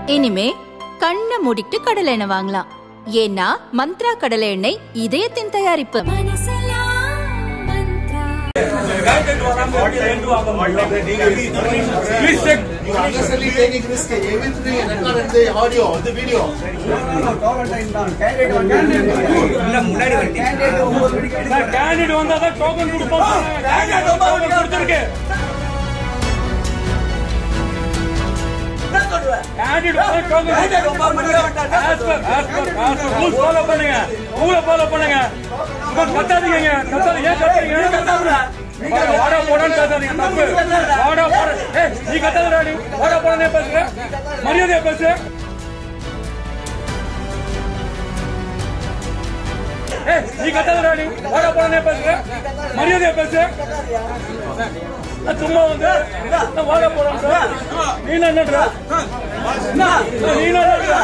இனிமே கண்ணை மூடிட்டு கடலை எண்ணெய் வாங்கலாம் ஏன்னா மந்த்ரா கடலை எண்ணெய் இதயத்தின் தயாரிப்பு Please check. You are unnecessarily taking risk. Everything recorded the audio, the video. Sir, candidate வந்தாதான் token கொடுப்போம். Candidate token கொடுத்திருக்கு. Candidate வந்தா token கொடுத்திருக்கு. As per- as per- as per rules follow பண்ணுங்க. rule follow பண்ணுங்க. சும்மா கத்தாதீங்க. கத்தாதீங்க. ஏன் கத்துறீங்க? வாடா, வாடா போடான்னு பேசாதீங்க. தப்பு. வாடா போடா. ஏய், நீ கத்தாதடா நீ. வாடா போடானே பேசுற. மரியாதையா பேசு ஏய், நீ கத்தாதடா நீ. வாடா போடானே பேசுற. மரியாதையா பேசு நான் சும்மா வந்து நான் வாடா போறேன் சார். நீ என்ன என்னடா? நீ என்ன என்னடா?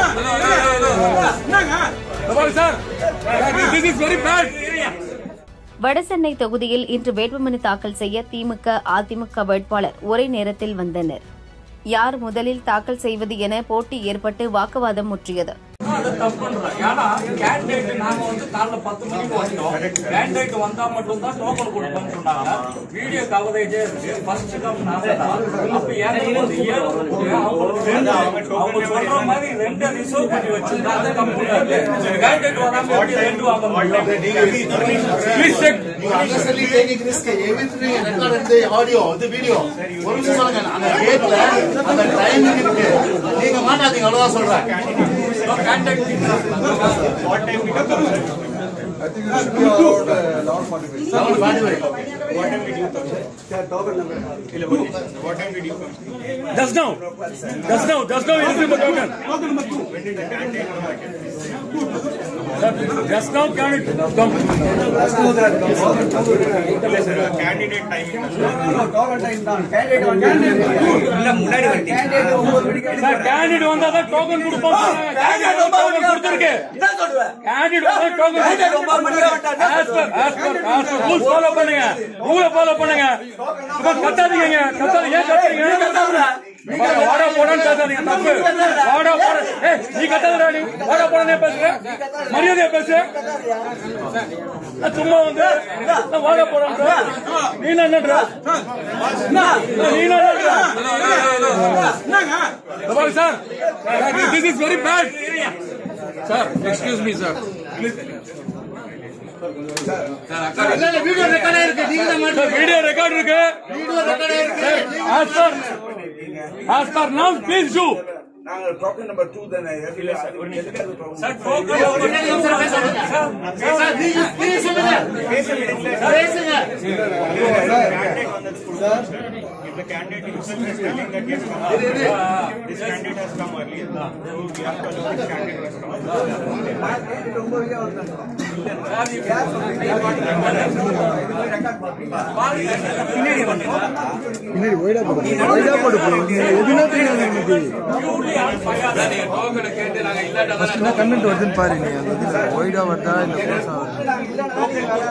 இந்த பாரு sir this is very bad. Vadachennai தொகுதியில் இன்று வேட்புமனு தாக்கல் செய்ய திமுக அதிமுக வேட்பாளர் ஒரே நேரத்தில் வந்தனர் யார் முதலில் தாக்கல் செய்வது என போட்டி ஏற்பட்டு வாக்குவாதம் முற்றியது அதை தப்பு பண்றேன். ஏன்னா, candidate நாங்க வந்து காலைல 10 மணிக்கு வந்தோம். candidate வந்தா மட்டும்தான் token கொடுப்போம்னு சொன்னாங்க. Video coverage ஏ இருக்கு. First come நாங்க தான். அப்ப ஏறும்போது ஏறும்போது அவங்களுக்கு ரெண்டு- அவங்க சொல்ற மாதிரி ரெண்டு reserve பண்ணி வச்சிருந்தா அது தப்பு கிடையாது. Candidate வராம எப்படி ரெண்டு வாங்க முடியும்? Please check. You are unnecessarily taking risk. Everything recorded the audio, the video. ஒரு நிமிஷம் சொல்லுங்க. அந்த டேட்ல அந்த டைமிங் இருக்கு நீங்க மாட்டாதீங்க அவ்வளவுதான் சொல்றேன் No, candidate Seven forty-five. Just now. Just now. Just now. you receive the token. Sir, Just now candidate. Come. Candidate timing sir candidate வந்தாதான் டோக்கன் கொடுப்போம் கேண்டிடேட் டோக்கன் கொடுத்திருக்கு கேண்டிடேட் வந்தா token as per as per as per rule follow பண்ணுங்க ரூல follow பண்ணுங்க சும்மா கத்தாதீங்க கத்தாதீங்க ஏன் கத்துறீங்க வாடா, வாடா போடான்னு பேசாதீங்க தப்பு வாடா போட ஏய் நீ கத்தாதடா நீ வாடா போடானே பேசுற மரியாதையா பேசு நான் சும்மா வந்து நான் வாடா போறேன் சார். நீ என்ன என்னடா? நீ என்ன என்னடா? இந்த பாரு sir this is very bad sir excuse me sir video record இருக்கு நீங்க தான் மாட்டீங்க. வீடியோ ரெக்கார்ட் இருக்கு வீடியோ ரெக்கார்ட் இருக்கு as per as per now please do நாங்கள் டோக்கன் நம்பர் டூ தானே இல்ல சார் ஒரு நிமிஷம் சார் டோக்கன் சார், நீங்க நீங்க சொல்லுங்க பேசுங்க If the candidate is telling that yes, come, this candidate has come earlier, then we have to allow this candidate has come. Comment வருதுன்னு பாரு நீ அந்த இதுல ஒய்டா வருதா இல்ல க்ளோஸா வருதா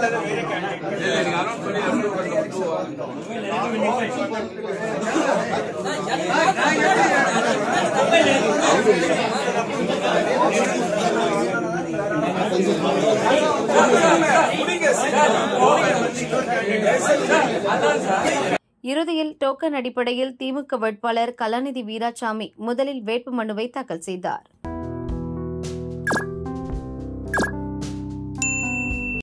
இறுதியில் டோக்கன் அடிப்படையில் திமுக வேட்பாளர் கலாநிதி வீராசாமி முதலில் வேட்புமனுவை தாக்கல் செய்தார்